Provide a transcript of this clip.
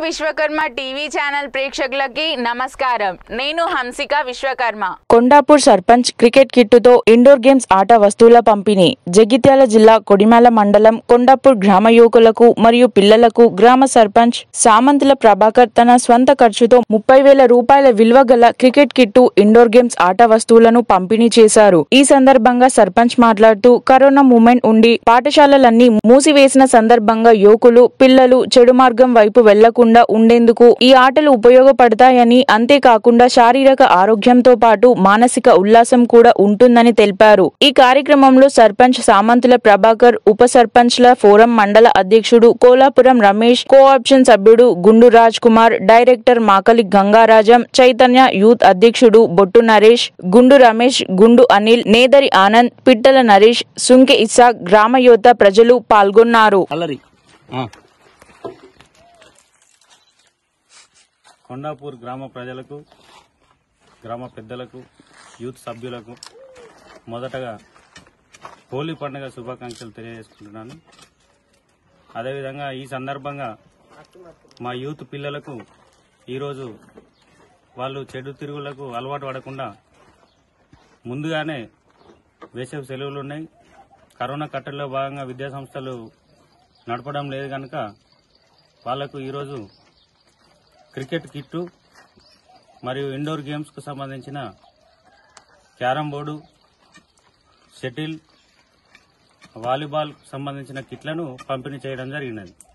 Vishwakarma TV channel ప్రేక్షకులకి నమస్కారం నేను హంసిక విశ్వకర్మ కొండాపూర్ సర్పంచ్ క్రికెట్ కిట్టుతో ఇండోర్ గేమ్స్ ఆట వస్తువుల పంపిణీ జగిత్యాల జిల్లా కొడిమేల మండలం కొండాపూర్ గ్రామ యువకులకు మరియు పిల్లలకు గ్రామ సర్పంచ్ సామంతుల ప్రభాకర్ తన స్వంత ఖర్చుతో ముప్పై వేల రూపాయల విలువ గల క్రికెట్ కిట్టు ఇండోర్ గేమ్స్ ఆట వస్తువులను పంపిణీ చేశారు ఈ సందర్భంగా సర్పంచ్ మాట్లాడుతూ కరోనా మూమెంట్ ఉండి పాఠశాలలన్నీ మూసివేసిన సందర్భంగా యువకులు పిల్లలు చెడు మార్గం వైపు వెళ్లకుండా ఉండేందుకు ఈ ఆటలు ఉపయోగపడతాయని అంతేకాకుండా శారీరక ఆరోగ్యంతో పాటు మానసిక ఉల్లాసం కూడా ఉంటుందని తెలిపారు ఈ కార్యక్రమంలో సర్పంచ్ సామంతుల ప్రభాకర్ ఉప సర్పంచ్ల ఫోరం మండల అధ్యక్షుడు కోలాపురం రమేష్ కోఆప్షన్ సభ్యుడు గుండు రాజ్ కుమార్ డైరెక్టర్ మాకలి గంగారాజం చైతన్య యూత్ అధ్యక్షుడు బొట్టు నరేష్ గుండు రమేష్ గుండు అనిల్ నేదరి ఆనంద్ పిట్టల నరేష్ సుంకె ఇస్సాక్ గ్రామ యువత ప్రజలు పాల్గొన్నారు అల్లరి ఆ. కొండాపూర్ గ్రామ ప్రజలకు గ్రామ పెద్దలకు యూత్ సభ్యులకు మొదటగా హోలీ పండుగ శుభాకాంక్షలు తెలియజేసుకుంటున్నాను అదేవిధంగా ఈ సందర్భంగా మా యూత్ పిల్లలకు ఈరోజు వాళ్ళు చెడు తిరుగులకు అలవాటు పడకుండా ముందుగానే వేసవి సెలవులు ఉన్నాయి కరోనా కట్టడిలో భాగంగా విద్యా సంస్థలు నడపడం లేదు కనుక వాళ్లకు ఈరోజు క్రికెట్ కిట్టు మరియు ఇండోర్ గేమ్స్కు సంబంధించిన క్యారం బోర్డు షటిల్ వాలీబాల్ సంబంధించిన కిట్లను పంపిణీ చేయడం జరిగినది